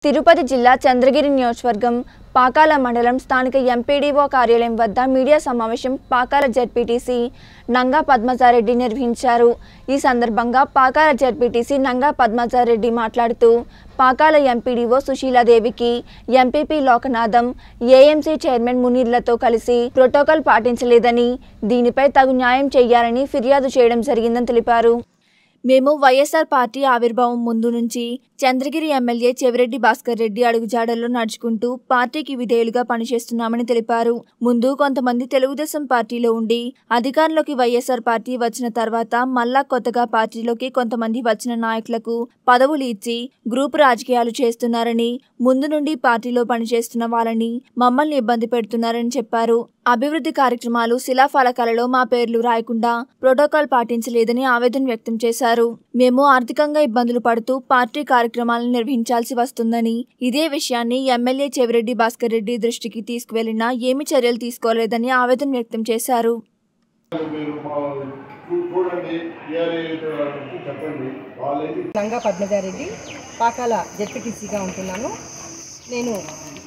తిరుపతి జిల్లా చంద్రగిరి నియోజకవర్గం పాకాల మండలం స్థానిక ఎంపీడీఓ కార్యాలయం వద్ద మీడియా సమావేశం పాకాల జెడ్పీటీసీ నంగా పద్మజారెడ్డి నిర్వహించారు ఈ సందర్భంగా పాకాల జెడ్పీటీసీ నంగా పద్మజారెడ్డి మాట్లాడుతూ పాకాల ఎంపీడీఓ సుశీలాదేవికి ఎంపీపీ లోకనాథం ఏఎంసీ చైర్మన్ మునీర్లతో కలిసి ప్రోటోకాల్ పాటించలేదని దీనిపై తగు న్యాయం చేయాలని ఫిర్యాదు చేయడం జరిగిందని తెలిపారు మేము వైఎస్ఆర్ పార్టీ ఆవిర్భావం ముందు నుంచి చంద్రగిరి ఎమ్మెల్యే చెవిరెడ్డి భాస్కర్ రెడ్డి అడుగుజాడల్లో నడుచుకుంటూ పార్టీకి విధేయులుగా పనిచేస్తున్నామని తెలిపారు ముందు కొంతమంది తెలుగుదేశం పార్టీలో ఉండి అధికారంలోకి వైఎస్ఆర్ పార్టీ వచ్చిన తర్వాత మళ్ళా కొత్తగా పార్టీలోకి కొంతమంది వచ్చిన నాయకులకు పదవులు ఇచ్చి గ్రూపు రాజకీయాలు చేస్తున్నారని ముందు నుండి పార్టీలో పనిచేస్తున్న వాళ్ళని మమ్మల్ని ఇబ్బంది పెడుతున్నారని చెప్పారు అభివృద్ధి కార్యక్రమాలు శిలాఫలకాలలో మా పేర్లు రాయకుండా ప్రోటోకాల్ పాటించలేదని ఆవేదన వ్యక్తం చేశారు మేము ఆర్థికంగా ఇబ్బందులు పడుతూ పార్టీ కార్యక్రమాలను నిర్వహించాల్సి వస్తుందని ఇదే విషయాన్ని ఎమ్మెల్యే చెవిరెడ్డి భాస్కర్ రెడ్డి దృష్టికి తీసుకువెళ్లినా ఏమి చర్యలు తీసుకోలేదని ఆవేదన వ్యక్తం చేశారు మీరు మా చూ- చూడండి ఏరి చెప్పండి వాళ్ళేమి నంగా పద్మజారెడ్డి పాకాల జెడ్పీటీసీగా ఉంటున్నాను నేను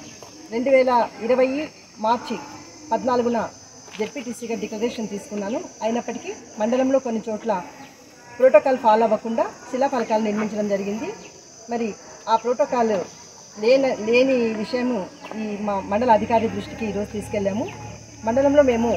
రెండు వేల ఇరవై మార్చి పద్నాలుగున జెడ్పీటీసీగా డిక్లరేషన్ తీసుకున్నాను అయినప్పటికీ మండలంలో కొన్ని చోట్ల ప్రోటోకాల్ ఫాలో అవ్వకుండా శిలాఫలకాలు నిర్మించడం జరిగింది మరి ఆ ప్రోటోకాల్ లేని లేని విషయము ఈ మా మండల అధికారి దృష్టికి ఈరోజు తీసుకెళ్ళాము మండలంలో మేము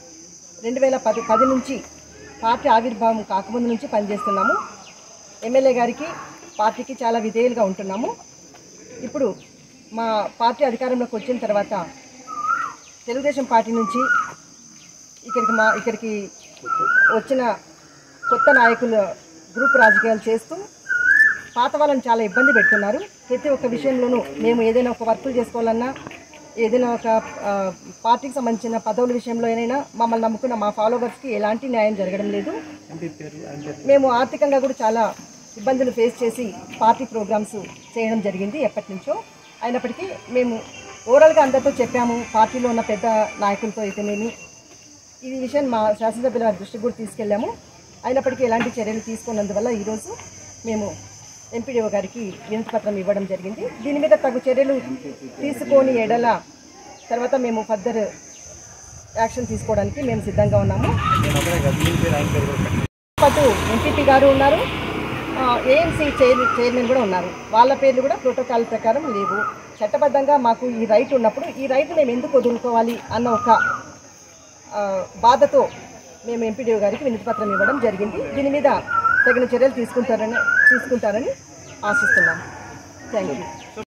రెండు వేల పది పది నుంచి పార్టీ ఆవిర్భావం కాకముందు నుంచి పనిచేస్తున్నాము ఎమ్మెల్యే గారికి పార్టీకి చాలా విధేయులుగా ఉంటున్నాము ఇప్పుడు మా పార్టీ అధికారంలోకి వచ్చిన తర్వాత తెలుగుదేశం పార్టీ నుంచి ఇక్కడికి మా ఇక్కడికి వచ్చిన కొత్త నాయకులు గ్రూప్ రాజకీయాలు చేస్తూ పాత వాళ్ళని చాలా ఇబ్బంది పెడుతున్నారు ప్రతి ఒక్క విషయంలోనూ మేము ఏదైనా ఒక వర్కులు చేసుకోవాలన్నా ఏదైనా ఒక ఆ, పార్టీకి సంబంధించిన పదవుల విషయంలో ఏదైనా మమ్మల్ని నమ్ముకున్న మా ఫాలోవర్స్కి ఎలాంటి న్యాయం జరగడం లేదు మేము ఆర్థికంగా కూడా చాలా ఇబ్బందులు ఫేస్ చేసి పార్టీ ప్రోగ్రామ్స్ చేయడం జరిగింది ఎప్పటి నుంచో అయినప్పటికీ మేము ఓవరాల్గా అందరితో చెప్పాము పార్టీలో ఉన్న పెద్ద నాయకులతో అయితేనేమి ఈ విషయం మా శాసనసభ్యుల దృష్టికి కూడా తీసుకెళ్ళాము అయినప్పటికీ ఎలాంటి చర్యలు తీసుకున్నందువల్ల ఈరోజు మేము ఎంపీడీఓ గారికి వినతి పత్రం ఇవ్వడం జరిగింది దీని మీద తగు చర్యలు తీసుకొని ఎడల తర్వాత మేము ఫర్దర్ యాక్షన్ తీసుకోవడానికి మేము సిద్ధంగా ఉన్నాము పాటు ఎంపీపీ గారు ఉన్నారు ఏఎంసీ చైర్ చైర్మన్ కూడా ఉన్నారు వాళ్ళ పేర్లు కూడా ప్రోటోకాల్ ప్రకారం లేవు చట్టబద్ధంగా మాకు ఈ రైట్ ఉన్నప్పుడు ఈ రైట్ మేము ఎందుకు వదులుకోవాలి అన్న ఒక ఆ, బాధతో మేము ఎంపీడీఓ గారికి వినతి పత్రం ఇవ్వడం జరిగింది దీని మీద తగిన చర్యలు తీసుకుంటారని తీసుకుంటారని ఆశిస్తున్నాను థ్యాంక్ యూ